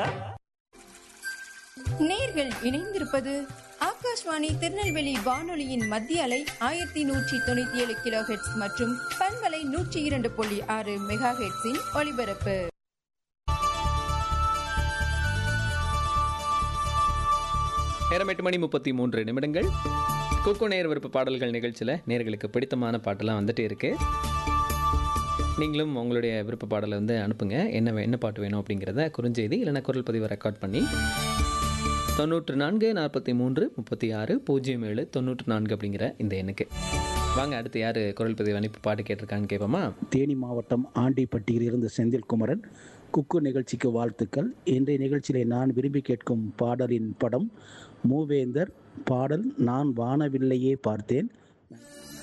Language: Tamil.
நேர்கள் இணைந்திருப்பது ஆகாஷ்வாணி திருநெல்வேலி வானொலியின் மத்திய அலை ஆயிரத்தி நூற்றி தொண்ணூத்தி ஏழு கிலோ ஹெட்ஸ் மற்றும் பண்பலை நூற்றி இரண்டு புள்ளி ஆறு மெகா ஹெட்ஸின் ஒலிபரப்பு நேரம் எட்டு மணி முப்பத்தி மூன்று நிமிடங்கள் குக்கு நேர் விருப்ப பாடல்கள் நிகழ்ச்சியில் நேர்களுக்கு பிடித்தமான பாட்டெல்லாம் வந்துட்டே இருக்கு நீங்களும் உங்களுடைய விருப்ப பாடலை வந்து அனுப்புங்க என்ன வே- என்ன பாட்டு வேணும் அப்படிங்கிறத குறுஞ்செய்தி இல்லைன்னா குரல் பதிவை ரெக்கார்ட் பண்ணி தொண்ணூற்று நான்கு நாற்பத்தி மூன்று முப்பத்தி ஆறு பூஜ்ஜியம் ஏழு தொண்ணூற்று நான்கு அப்படிங்கிற இந்த எண்ணுக்கு வாங்க அடுத்து யார் குரல் பதிவு அனுப்பி பாட்டு கேட்டிருக்கான்னு கேட்போமா தேனி மாவட்டம் ஆண்டிப்பட்டியில் இருந்து செந்தில்குமரன் குக்கு நிகழ்ச்சிக்கு வாழ்த்துக்கள் இன்றைய நிகழ்ச்சியிலே நான் விரும்பி கேட்கும் பாடலின் படம் மூவேந்தர் பாடல் நான் வானவில்லையே பார்த்தேன்